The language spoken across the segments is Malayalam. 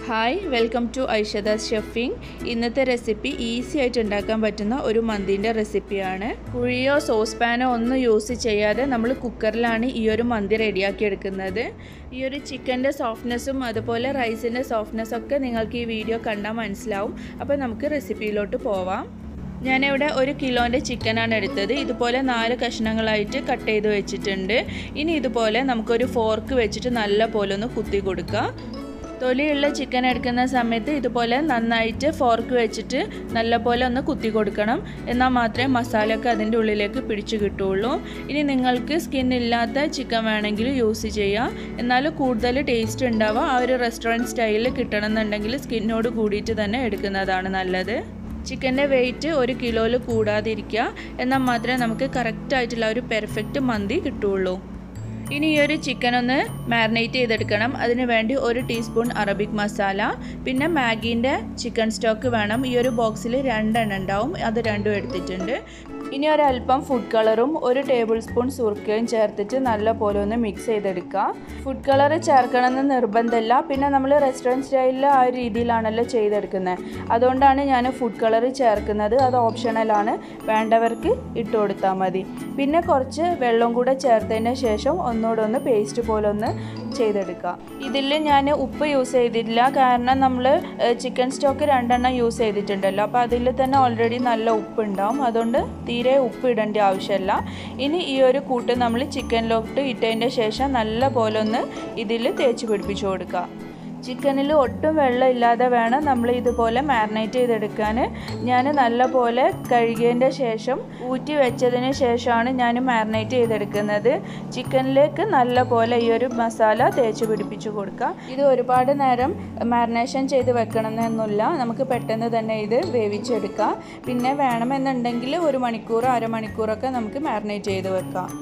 ഹായ് വെൽക്കം ടു ഐഷദാസ് ഷെഫിംഗ് ഇന്നത്തെ റെസിപ്പി ഈസി ആയിട്ട് ഉണ്ടാക്കാൻ പറ്റുന്ന ഒരു മന്തിൻ്റെ റെസിപ്പിയാണ് കുഴിയോ സോസ് പാനോ ഒന്നും യൂസ് ചെയ്യാതെ നമ്മൾ കുക്കറിലാണ് ഈ ഒരു മന്തി റെഡിയാക്കി എടുക്കുന്നത് ഈ ഒരു ചിക്കൻ്റെ സോഫ്റ്റ്നെസ്സും അതുപോലെ റൈസിൻ്റെ സോഫ്റ്റ്നെസ്സും ഒക്കെ നിങ്ങൾക്ക് ഈ വീഡിയോ കണ്ടാൽ മനസ്സിലാവും അപ്പോൾ നമുക്ക് റെസിപ്പിയിലോട്ട് പോവാം ഞാനിവിടെ ഒരു കിലോൻ്റെ ചിക്കനാണ് എടുത്തത് ഇതുപോലെ നാല് കഷ്ണങ്ങളായിട്ട് കട്ട് ചെയ്ത് വെച്ചിട്ടുണ്ട് ഇനി ഇതുപോലെ നമുക്കൊരു ഫോർക്ക് വെച്ചിട്ട് നല്ല പോലെ ഒന്ന് കുത്തി കൊടുക്കുക തൊലിയുള്ള ചിക്കൻ എടുക്കുന്ന സമയത്ത് ഇതുപോലെ നന്നായിട്ട് ഫോർക്ക് വെച്ചിട്ട് നല്ലപോലെ ഒന്ന് കുത്തി കൊടുക്കണം എന്നാൽ മാത്രമേ മസാലയൊക്കെ അതിൻ്റെ ഉള്ളിലേക്ക് പിടിച്ചു കിട്ടുള്ളൂ ഇനി നിങ്ങൾക്ക് സ്കിൻ ഇല്ലാത്ത ചിക്കൻ വേണമെങ്കിൽ യൂസ് ചെയ്യാം എന്നാലും കൂടുതൽ ടേസ്റ്റ് ഉണ്ടാവുക ആ ഒരു റെസ്റ്റോറൻറ്റ് സ്റ്റൈലിൽ കിട്ടണമെന്നുണ്ടെങ്കിൽ സ്കിന്നോട് കൂടിയിട്ട് തന്നെ എടുക്കുന്നതാണ് നല്ലത് ചിക്കൻ്റെ വെയിറ്റ് ഒരു കിലോയിൽ കൂടാതിരിക്കുക എന്നാൽ മാത്രമേ നമുക്ക് കറക്റ്റായിട്ടുള്ള ഒരു പെർഫെക്റ്റ് മന്തി കിട്ടുള്ളൂ ഇനി ഈ ഒരു ചിക്കൻ ഒന്ന് മാരിനേറ്റ് ചെയ്തെടുക്കണം അതിന് വേണ്ടി ഒരു ടീസ്പൂൺ അറബിക് മസാല പിന്നെ മാഗീൻ്റെ ചിക്കൻ സ്റ്റോക്ക് വേണം ഈ ഒരു ബോക്സിൽ രണ്ടെണ്ണം ഉണ്ടാവും അത് രണ്ടും എടുത്തിട്ടുണ്ട് ഇനി ഒരല്പം ഫുഡ് കളറും ഒരു ടേബിൾ സ്പൂൺ സുർക്കയും ചേർത്തിട്ട് നല്ല പോലെ ഒന്ന് മിക്സ് ചെയ്തെടുക്കുക ഫുഡ് കളർ ചേർക്കണമെന്ന് നിർബന്ധമില്ല പിന്നെ നമ്മൾ റെസ്റ്റോറൻറ്റ് സ്റ്റൈലിൽ ആ ഒരു രീതിയിലാണല്ലോ ചെയ്തെടുക്കുന്നത് അതുകൊണ്ടാണ് ഞാൻ ഫുഡ് കളർ ചേർക്കുന്നത് അത് ഓപ്ഷണലാണ് വേണ്ടവർക്ക് ഇട്ട് കൊടുത്താൽ മതി പിന്നെ കുറച്ച് വെള്ളം കൂടെ ചേർത്തതിന് ശേഷം ഒന്നുകൂടെ ഒന്ന് പേസ്റ്റ് പോലെ ഒന്ന് ചെയ്തെടുക്കുക ഇതിൽ ഞാൻ ഉപ്പ് യൂസ് ചെയ്തിട്ടില്ല കാരണം നമ്മൾ ചിക്കൻ സ്റ്റോക്ക് രണ്ടെണ്ണം യൂസ് ചെയ്തിട്ടുണ്ടല്ലോ അപ്പോൾ അതിൽ തന്നെ ഓൾറെഡി നല്ല ഉപ്പ് ഉണ്ടാവും അതുകൊണ്ട് തീരെ ഉപ്പ് ഇടേണ്ട ആവശ്യമില്ല ഇനി ഈ ഒരു കൂട്ട് നമ്മൾ ചിക്കനിലോട്ട് ഇട്ടതിൻ്റെ ശേഷം നല്ല പോലെ ഒന്ന് ഇതിൽ തേച്ച് പിടിപ്പിച്ചു കൊടുക്കുക ചിക്കനിൽ ഒട്ടും വെള്ളം ഇല്ലാതെ വേണം നമ്മൾ ഇതുപോലെ മാരിനേറ്റ് ചെയ്തെടുക്കാൻ ഞാൻ നല്ല പോലെ കഴുകിയതിൻ്റെ ശേഷം ഊറ്റി വെച്ചതിന് ശേഷമാണ് ഞാൻ മാരിനേറ്റ് ചെയ്തെടുക്കുന്നത് ചിക്കനിലേക്ക് നല്ല പോലെ ഈ ഒരു മസാല തേച്ച് പിടിപ്പിച്ച് കൊടുക്കുക ഇത് ഒരുപാട് നേരം മാരിനേഷൻ ചെയ്ത് വെക്കണമെന്നൊന്നുമില്ല നമുക്ക് പെട്ടെന്ന് തന്നെ ഇത് വേവിച്ചെടുക്കാം പിന്നെ വേണമെന്നുണ്ടെങ്കിൽ ഒരു മണിക്കൂർ അരമണിക്കൂറൊക്കെ നമുക്ക് മാരിനേറ്റ് ചെയ്ത് വെക്കാം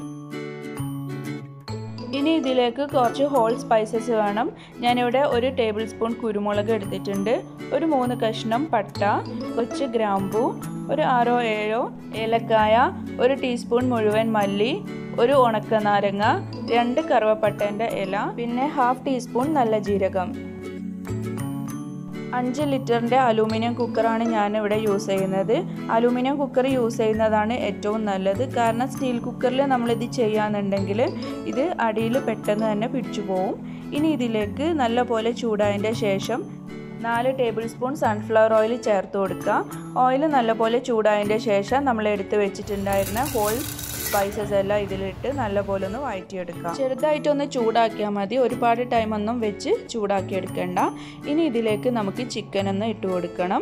ഇനി ഇതിലേക്ക് കുറച്ച് ഹോൾ സ്പൈസസ് വേണം ഞാനിവിടെ ഒരു ടേബിൾ സ്പൂൺ കുരുമുളക് എടുത്തിട്ടുണ്ട് ഒരു മൂന്ന് കഷ്ണം പട്ട കുറച്ച് ഗ്രാമ്പു ഒരു ആറോ ഏഴോ ഏലക്കായ ഒരു ടീസ്പൂൺ മുഴുവൻ മല്ലി ഒരു ഉണക്കനാരങ്ങ രണ്ട് കറുവപ്പട്ടേൻ്റെ ഇല പിന്നെ ഹാഫ് ടീസ്പൂൺ നല്ല ജീരകം അഞ്ച് ലിറ്ററിൻ്റെ അലൂമിനിയം കുക്കറാണ് ഞാനിവിടെ യൂസ് ചെയ്യുന്നത് അലൂമിനിയം കുക്കർ യൂസ് ചെയ്യുന്നതാണ് ഏറ്റവും നല്ലത് കാരണം സ്റ്റീൽ കുക്കറിൽ നമ്മളിത് ചെയ്യാന്നുണ്ടെങ്കിൽ ഇത് അടിയിൽ പെട്ടെന്ന് തന്നെ പിടിച്ചു പോവും ഇനി ഇതിലേക്ക് നല്ല പോലെ ചൂടായതിൻ്റെ ശേഷം നാല് ടേബിൾ സ്പൂൺ സൺഫ്ലവർ ഓയിൽ ചേർത്ത് കൊടുക്കുക ഓയിൽ നല്ലപോലെ ചൂടായതിൻ്റെ ശേഷം നമ്മൾ എടുത്ത് വെച്ചിട്ടുണ്ടായിരുന്ന ഹോൾ സ്പൈസസ് എല്ലാം ഇതിലിട്ട് നല്ലപോലെ ഒന്ന് വഴറ്റിയെടുക്കാം ചെറുതായിട്ടൊന്ന് ചൂടാക്കിയാൽ മതി ഒരുപാട് ടൈം ഒന്നും വെച്ച് ചൂടാക്കി എടുക്കേണ്ട ഇനി ഇതിലേക്ക് നമുക്ക് ചിക്കൻ ഒന്ന് ഇട്ട് കൊടുക്കണം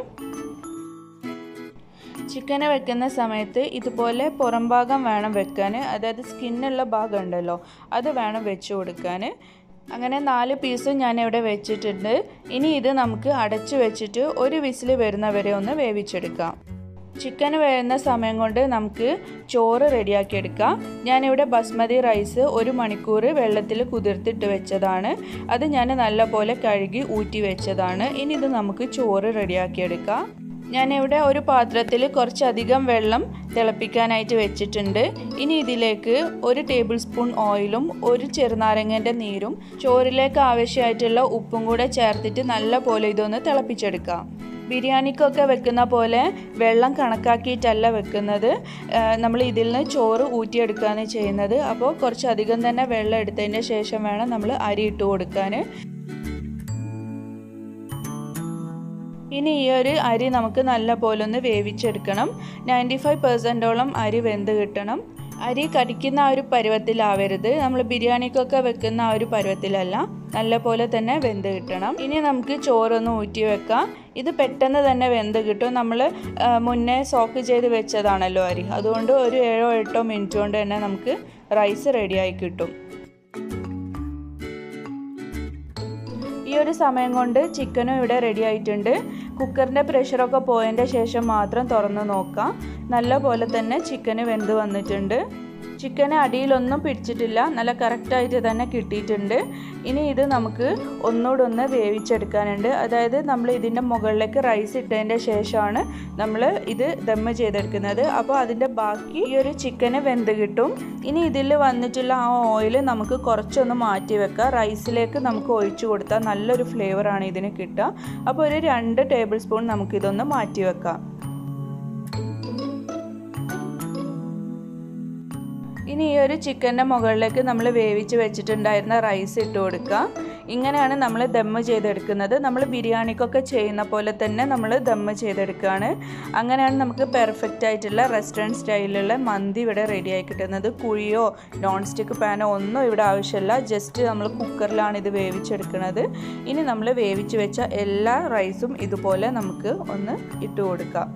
ചിക്കന് വെക്കുന്ന സമയത്ത് ഇതുപോലെ പുറം ഭാഗം വേണം വെക്കാൻ അതായത് സ്കിന്നുള്ള ഭാഗം ഉണ്ടല്ലോ അത് വേണം വെച്ച് കൊടുക്കാൻ അങ്ങനെ നാല് പീസും ഞാൻ ഇവിടെ വെച്ചിട്ടുണ്ട് ഇനി ഇത് നമുക്ക് അടച്ചു വെച്ചിട്ട് ഒരു വിസിൽ വരുന്നവരെ ഒന്ന് വേവിച്ചെടുക്കാം ചിക്കൻ വേവുന്ന സമയം കൊണ്ട് നമുക്ക് ചോറ് റെഡിയാക്കി എടുക്കാം ഞാനിവിടെ ബസ്മതി റൈസ് ഒരു മണിക്കൂർ വെള്ളത്തിൽ കുതിർത്തിട്ട് വെച്ചതാണ് അത് ഞാൻ നല്ലപോലെ കഴുകി ഊറ്റി വെച്ചതാണ് ഇനി ഇത് നമുക്ക് ചോറ് റെഡിയാക്കി എടുക്കാം ഞാനിവിടെ ഒരു പാത്രത്തിൽ കുറച്ചധികം വെള്ളം തിളപ്പിക്കാനായിട്ട് വെച്ചിട്ടുണ്ട് ഇനി ഇതിലേക്ക് ഒരു ടേബിൾ സ്പൂൺ ഓയിലും ഒരു ചെറുനാരങ്ങൻ്റെ നീരും ചോറിലേക്ക് ആവശ്യമായിട്ടുള്ള ഉപ്പും കൂടെ ചേർത്തിട്ട് നല്ല പോലെ ഇതൊന്ന് തിളപ്പിച്ചെടുക്കാം ബിരിയാണിക്കൊക്കെ വെക്കുന്ന പോലെ വെള്ളം കണക്കാക്കിയിട്ടല്ല വെക്കുന്നത് നമ്മൾ ഇതിൽ നിന്ന് ചോറ് ഊറ്റിയെടുക്കുകയാണ് ചെയ്യുന്നത് അപ്പോൾ കുറച്ചധികം തന്നെ വെള്ളം എടുത്തതിന് ശേഷം വേണം നമ്മൾ അരി ഇട്ട് കൊടുക്കാൻ ഇനി ഈ ഒരു അരി നമുക്ക് നല്ല പോലെ ഒന്ന് വേവിച്ചെടുക്കണം നയൻറ്റി ഫൈവ് പെർസെൻറ്റോളം അരി വെന്ത് കിട്ടണം അരി കടിക്കുന്ന ആ ഒരു പരുവത്തിലാവരുത് നമ്മൾ ബിരിയാണിക്കൊക്കെ വെക്കുന്ന ആ ഒരു പരുവത്തിലല്ല നല്ല പോലെ തന്നെ വെന്ത് കിട്ടണം ഇനി നമുക്ക് ചോറൊന്ന് ഊറ്റി വെക്കാം ഇത് പെട്ടെന്ന് തന്നെ വെന്ത് കിട്ടും നമ്മൾ മുന്നേ സോക്ക് ചെയ്ത് വെച്ചതാണല്ലോ അരി അതുകൊണ്ട് ഒരു ഏഴോ എട്ടോ മിനിറ്റ് കൊണ്ട് തന്നെ നമുക്ക് റൈസ് റെഡിയായി കിട്ടും ഈ ഒരു സമയം കൊണ്ട് ചിക്കനും ഇവിടെ റെഡി ആയിട്ടുണ്ട് കുക്കറിൻ്റെ പ്രഷറൊക്കെ പോയതിൻ്റെ ശേഷം മാത്രം തുറന്ന് നോക്കാം നല്ല പോലെ തന്നെ ചിക്കന് വെന്ത് വന്നിട്ടുണ്ട് ചിക്കന് അടിയിലൊന്നും പിടിച്ചിട്ടില്ല നല്ല കറക്റ്റായിട്ട് തന്നെ കിട്ടിയിട്ടുണ്ട് ഇനി ഇത് നമുക്ക് ഒന്നുകൂടെ ഒന്ന് വേവിച്ചെടുക്കാനുണ്ട് അതായത് നമ്മൾ ഇതിൻ്റെ മുകളിലേക്ക് റൈസ് ഇട്ടതിൻ്റെ ശേഷമാണ് നമ്മൾ ഇത് ദമ്മ് ചെയ്തെടുക്കുന്നത് അപ്പോൾ അതിൻ്റെ ബാക്കി ഈ ഒരു ചിക്കന് വെന്ത് കിട്ടും ഇനി ഇതിൽ വന്നിട്ടുള്ള ആ ഓയിൽ നമുക്ക് കുറച്ചൊന്ന് മാറ്റി വെക്കാം റൈസിലേക്ക് നമുക്ക് ഒഴിച്ചു കൊടുത്താൽ നല്ലൊരു ഫ്ലേവറാണ് ഇതിന് കിട്ടുക അപ്പോൾ ഒരു രണ്ട് ടേബിൾ സ്പൂൺ നമുക്കിതൊന്ന് മാറ്റി വെക്കാം ഇനി ഈ ഒരു ചിക്കൻ്റെ മുകളിലേക്ക് നമ്മൾ വേവിച്ച് വെച്ചിട്ടുണ്ടായിരുന്ന റൈസ് ഇട്ട് കൊടുക്കുക ഇങ്ങനെയാണ് നമ്മൾ ദമ്മ് ചെയ്തെടുക്കുന്നത് നമ്മൾ ബിരിയാണിക്കൊക്കെ ചെയ്യുന്ന പോലെ തന്നെ നമ്മൾ ദമ്മ് ചെയ്തെടുക്കുകയാണ് അങ്ങനെയാണ് നമുക്ക് പെർഫെക്റ്റ് ആയിട്ടുള്ള റെസ്റ്റോറൻറ്റ് സ്റ്റൈലിലുള്ള മന്തി ഇവിടെ റെഡിയായി കിട്ടുന്നത് കുഴിയോ നോൺ സ്റ്റിക്ക് പാനോ ഒന്നും ഇവിടെ ആവശ്യമില്ല ജസ്റ്റ് നമ്മൾ കുക്കറിലാണ് ഇത് വേവിച്ചെടുക്കുന്നത് ഇനി നമ്മൾ വേവിച്ച് വെച്ച എല്ലാ റൈസും ഇതുപോലെ നമുക്ക് ഒന്ന് ഇട്ട് കൊടുക്കാം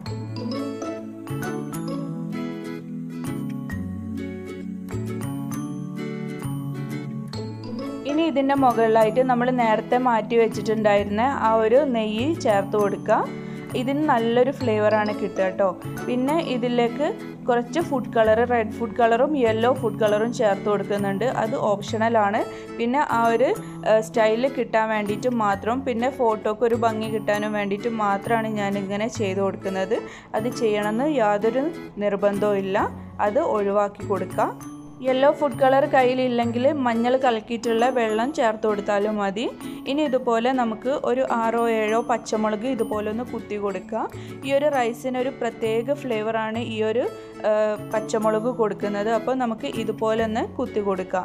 ഇനി ഇതിൻ്റെ മുകളിലായിട്ട് നമ്മൾ നേരത്തെ മാറ്റി വെച്ചിട്ടുണ്ടായിരുന്ന ആ ഒരു നെയ്യ് ചേർത്ത് കൊടുക്കുക ഇതിന് നല്ലൊരു ഫ്ലേവറാണ് കിട്ടുക കേട്ടോ പിന്നെ ഇതിലേക്ക് കുറച്ച് ഫുഡ് കളർ റെഡ് ഫുഡ് കളറും യെല്ലോ ഫുഡ് കളറും ചേർത്ത് കൊടുക്കുന്നുണ്ട് അത് ഓപ്ഷണലാണ് പിന്നെ ആ ഒരു സ്റ്റൈല് കിട്ടാൻ വേണ്ടിയിട്ട് മാത്രം പിന്നെ ഫോട്ടോക്ക് ഒരു ഭംഗി കിട്ടാനും വേണ്ടിയിട്ട് മാത്രമാണ് ഞാനിങ്ങനെ ചെയ്ത് കൊടുക്കുന്നത് അത് ചെയ്യണമെന്ന് യാതൊരു നിർബന്ധവും ഇല്ല അത് ഒഴിവാക്കി കൊടുക്കുക യെല്ലോ ഫുഡ് കളർ കയ്യിലില്ലെങ്കിൽ മഞ്ഞൾ കലക്കിയിട്ടുള്ള വെള്ളം ചേർത്ത് കൊടുത്താലും മതി ഇനി ഇതുപോലെ നമുക്ക് ഒരു ആറോ ഏഴോ പച്ചമുളക് ഇതുപോലെ ഒന്ന് കുത്തി കൊടുക്കുക ഈ ഒരു റൈസിന് ഒരു പ്രത്യേക ഫ്ലേവറാണ് ഈ ഒരു പച്ചമുളക് കൊടുക്കുന്നത് അപ്പോൾ നമുക്ക് ഇതുപോലെ ഒന്ന് കുത്തി കൊടുക്കാം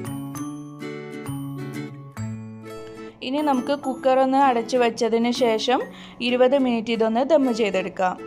ഇനി നമുക്ക് കുക്കർ ഒന്ന് അടച്ചു വെച്ചതിന് ശേഷം ഇരുപത് മിനിറ്റ് ഇതൊന്ന് ദമ്മ് ചെയ്തെടുക്കാം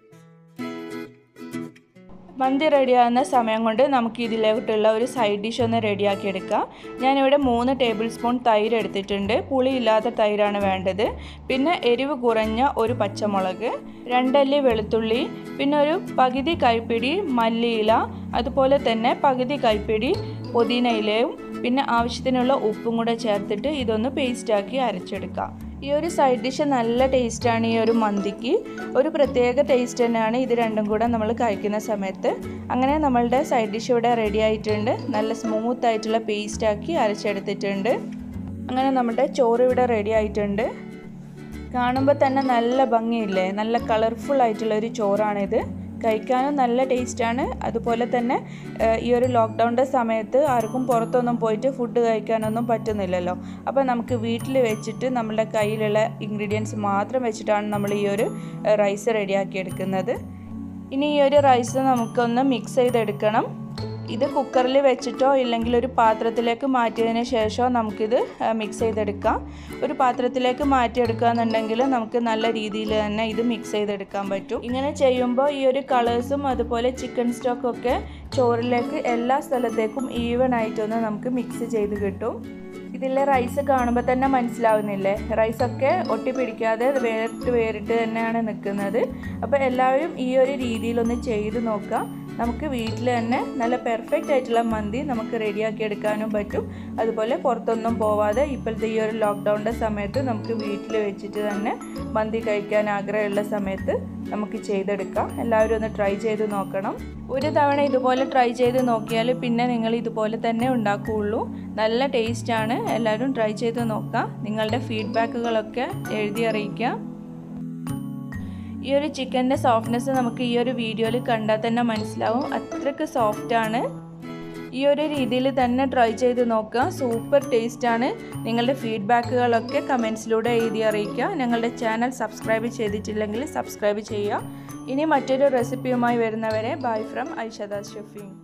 മന്തി റെഡിയാകുന്ന സമയം കൊണ്ട് നമുക്ക് ഇതിലോട്ടുള്ള ഒരു സൈഡ് ഡിഷ് ഒന്ന് റെഡിയാക്കി എടുക്കാം ഞാനിവിടെ മൂന്ന് ടേബിൾ സ്പൂൺ തൈര് എടുത്തിട്ടുണ്ട് പുളിയില്ലാത്ത തൈരാണ് വേണ്ടത് പിന്നെ എരിവ് കുറഞ്ഞ ഒരു പച്ചമുളക് രണ്ടല്ലി വെളുത്തുള്ളി പിന്നെ ഒരു പകുതി കൈപ്പിടി മല്ലിയില അതുപോലെ തന്നെ പകുതി കൈപ്പിടി പുതിന ഇലയും പിന്നെ ആവശ്യത്തിനുള്ള ഉപ്പും കൂടെ ചേർത്തിട്ട് ഇതൊന്ന് പേസ്റ്റാക്കി അരച്ചെടുക്കാം ഈ ഒരു സൈഡ് ഡിഷ് നല്ല ടേസ്റ്റാണ് ഈ ഒരു മന്തിക്ക് ഒരു പ്രത്യേക ടേസ്റ്റ് തന്നെയാണ് ഇത് രണ്ടും കൂടെ നമ്മൾ കഴിക്കുന്ന സമയത്ത് അങ്ങനെ നമ്മളുടെ സൈഡ് ഡിഷ് ഇവിടെ റെഡി ആയിട്ടുണ്ട് നല്ല സ്മൂത്ത് ആയിട്ടുള്ള പേസ്റ്റാക്കി അരച്ചെടുത്തിട്ടുണ്ട് അങ്ങനെ നമ്മുടെ ചോറ് ഇവിടെ റെഡി ആയിട്ടുണ്ട് കാണുമ്പോൾ തന്നെ നല്ല ഭംഗിയില്ലേ നല്ല കളർഫുൾ ആയിട്ടുള്ള ഒരു ചോറാണിത് കഴിക്കാനും നല്ല ടേസ്റ്റാണ് അതുപോലെ തന്നെ ഈ ഒരു ലോക്ക്ഡൗണിൻ്റെ സമയത്ത് ആർക്കും പുറത്തൊന്നും പോയിട്ട് ഫുഡ് കഴിക്കാനൊന്നും പറ്റുന്നില്ലല്ലോ അപ്പോൾ നമുക്ക് വീട്ടിൽ വെച്ചിട്ട് നമ്മളുടെ കയ്യിലുള്ള ഇൻഗ്രീഡിയൻസ് മാത്രം വെച്ചിട്ടാണ് നമ്മൾ ഈ ഒരു റൈസ് റെഡിയാക്കി എടുക്കുന്നത് ഇനി ഈ ഒരു റൈസ് നമുക്കൊന്ന് മിക്സ് ചെയ്തെടുക്കണം ഇത് കുക്കറിൽ വെച്ചിട്ടോ ഇല്ലെങ്കിൽ ഒരു പാത്രത്തിലേക്ക് മാറ്റിയതിന് ശേഷമോ നമുക്കിത് മിക്സ് ചെയ്തെടുക്കാം ഒരു പാത്രത്തിലേക്ക് മാറ്റിയെടുക്കുക എന്നുണ്ടെങ്കിൽ നമുക്ക് നല്ല രീതിയിൽ തന്നെ ഇത് മിക്സ് ചെയ്തെടുക്കാൻ പറ്റും ഇങ്ങനെ ചെയ്യുമ്പോൾ ഈ ഒരു കളേഴ്സും അതുപോലെ ചിക്കൻ സ്റ്റോക്കൊക്കെ ചോറിലേക്ക് എല്ലാ സ്ഥലത്തേക്കും ഈവൺ ആയിട്ടൊന്ന് നമുക്ക് മിക്സ് ചെയ്ത് കിട്ടും ഇതിലെ റൈസ് കാണുമ്പോൾ തന്നെ മനസ്സിലാവുന്നില്ലേ റൈസൊക്കെ ഒട്ടിപ്പിടിക്കാതെ വേറിട്ട് വേറിട്ട് തന്നെയാണ് നിൽക്കുന്നത് അപ്പോൾ എല്ലാവരും ഈ ഒരു രീതിയിലൊന്ന് ചെയ്ത് നോക്കാം നമുക്ക് വീട്ടിൽ തന്നെ നല്ല പെർഫെക്റ്റ് ആയിട്ടുള്ള മന്തി നമുക്ക് റെഡിയാക്കി എടുക്കാനും പറ്റും അതുപോലെ പുറത്തൊന്നും പോവാതെ ഇപ്പോഴത്തെ ഈ ഒരു ലോക്ക്ഡൗണിൻ്റെ സമയത്ത് നമുക്ക് വീട്ടിൽ വെച്ചിട്ട് തന്നെ മന്തി കഴിക്കാൻ ആഗ്രഹമുള്ള സമയത്ത് നമുക്ക് ചെയ്തെടുക്കാം എല്ലാവരും ഒന്ന് ട്രൈ ചെയ്ത് നോക്കണം ഒരു തവണ ഇതുപോലെ ട്രൈ ചെയ്ത് നോക്കിയാൽ പിന്നെ നിങ്ങൾ ഇതുപോലെ തന്നെ ഉണ്ടാക്കുകയുള്ളൂ നല്ല ടേസ്റ്റാണ് എല്ലാവരും ട്രൈ ചെയ്ത് നോക്കാം നിങ്ങളുടെ ഫീഡ്ബാക്കുകളൊക്കെ എഴുതി അറിയിക്കാം ഈ ഒരു ചിക്കൻ്റെ സോഫ്റ്റ്നെസ് നമുക്ക് ഈ ഒരു വീഡിയോയിൽ കണ്ടാൽ തന്നെ മനസ്സിലാവും അത്രയ്ക്ക് സോഫ്റ്റാണ് ഈ ഒരു രീതിയിൽ തന്നെ ട്രൈ ചെയ്ത് നോക്കുക സൂപ്പർ ടേസ്റ്റാണ് നിങ്ങളുടെ ഫീഡ്ബാക്കുകളൊക്കെ കമൻസിലൂടെ എഴുതി അറിയിക്കുക ഞങ്ങളുടെ ചാനൽ സബ്സ്ക്രൈബ് ചെയ്തിട്ടില്ലെങ്കിൽ സബ്സ്ക്രൈബ് ചെയ്യുക ഇനി മറ്റൊരു റെസിപ്പിയുമായി വരുന്നവരെ ബൈ ഫ്രം ഐഷദ ഷഫീൻ